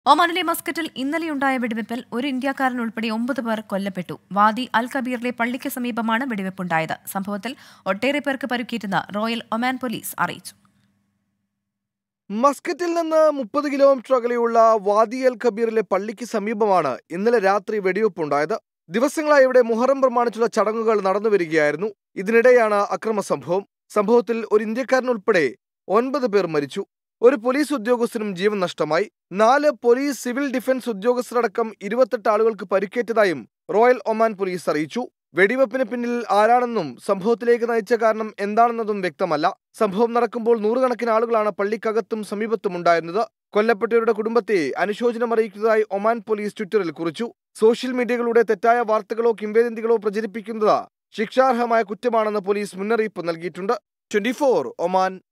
ഒമാനിലെ മസ്കറ്റിൽ ഇന്നലെയുണ്ടായ വെടിവെപ്പിൽ ഒരു ഇന്ത്യക്കാരൻ ഉൾപ്പെടെ ഒമ്പത് പേർ കൊല്ലപ്പെട്ടു വാദി അൽ കബീറിലെ പള്ളിക്ക് സമീപമാണ് വെടിവെപ്പുണ്ടായത് സംഭവത്തിൽ ഒട്ടേറെ പേർക്ക് പരുക്കിയെന്ന് റോയൽ ഒമാൻ പോലീസ് അറിയിച്ചു മസ്കറ്റിൽ നിന്ന് മുപ്പത് കിലോമീറ്റർ അകലെയുള്ള വാദി അൽ കബീറിലെ പള്ളിക്ക് സമീപമാണ് ഇന്നലെ രാത്രി വെടിവെപ്പുണ്ടായത് ദിവസങ്ങളായി ഇവിടെ മുഹറം പ്രമാണിച്ചുള്ള ചടങ്ങുകൾ നടന്നുവരികയായിരുന്നു ഇതിനിടെയാണ് അക്രമ സംഭവം സംഭവത്തിൽ ഒരു ഇന്ത്യക്കാരൻ ഉൾപ്പെടെ ഒൻപത് പേർ മരിച്ചു ഒരു പോലീസ് ഉദ്യോഗസ്ഥനും ജീവൻ നഷ്ടമായി നാല് പോലീസ് സിവിൽ ഡിഫൻസ് ഉദ്യോഗസ്ഥരടക്കം ഇരുപത്തെട്ട് ആളുകൾക്ക് പരിക്കേറ്റതായും റോയൽ ഒമാൻ പോലീസ് അറിയിച്ചു വെടിവെപ്പിന് പിന്നിൽ ആരാണെന്നും സംഭവത്തിലേക്ക് നയിച്ച കാരണം എന്താണെന്നതും വ്യക്തമല്ല സംഭവം നടക്കുമ്പോൾ നൂറുകണക്കിന് ആളുകളാണ് പള്ളിക്കകത്തും സമീപത്തും ഉണ്ടായിരുന്നത് കൊല്ലപ്പെട്ടവരുടെ കുടുംബത്തെ അനുശോചനം അറിയിക്കുന്നതായി ഒമാൻ പോലീസ് ട്വിറ്ററിൽ കുറിച്ചു സോഷ്യൽ മീഡിയകളിലൂടെ തെറ്റായ വാർത്തകളോ കിംവേദന്തികളോ പ്രചരിപ്പിക്കുന്നത് ശിക്ഷാർഹമായ കുറ്റമാണെന്ന് പോലീസ് മുന്നറിയിപ്പ് നൽകിയിട്ടുണ്ട് ട്വന്റി ഒമാൻ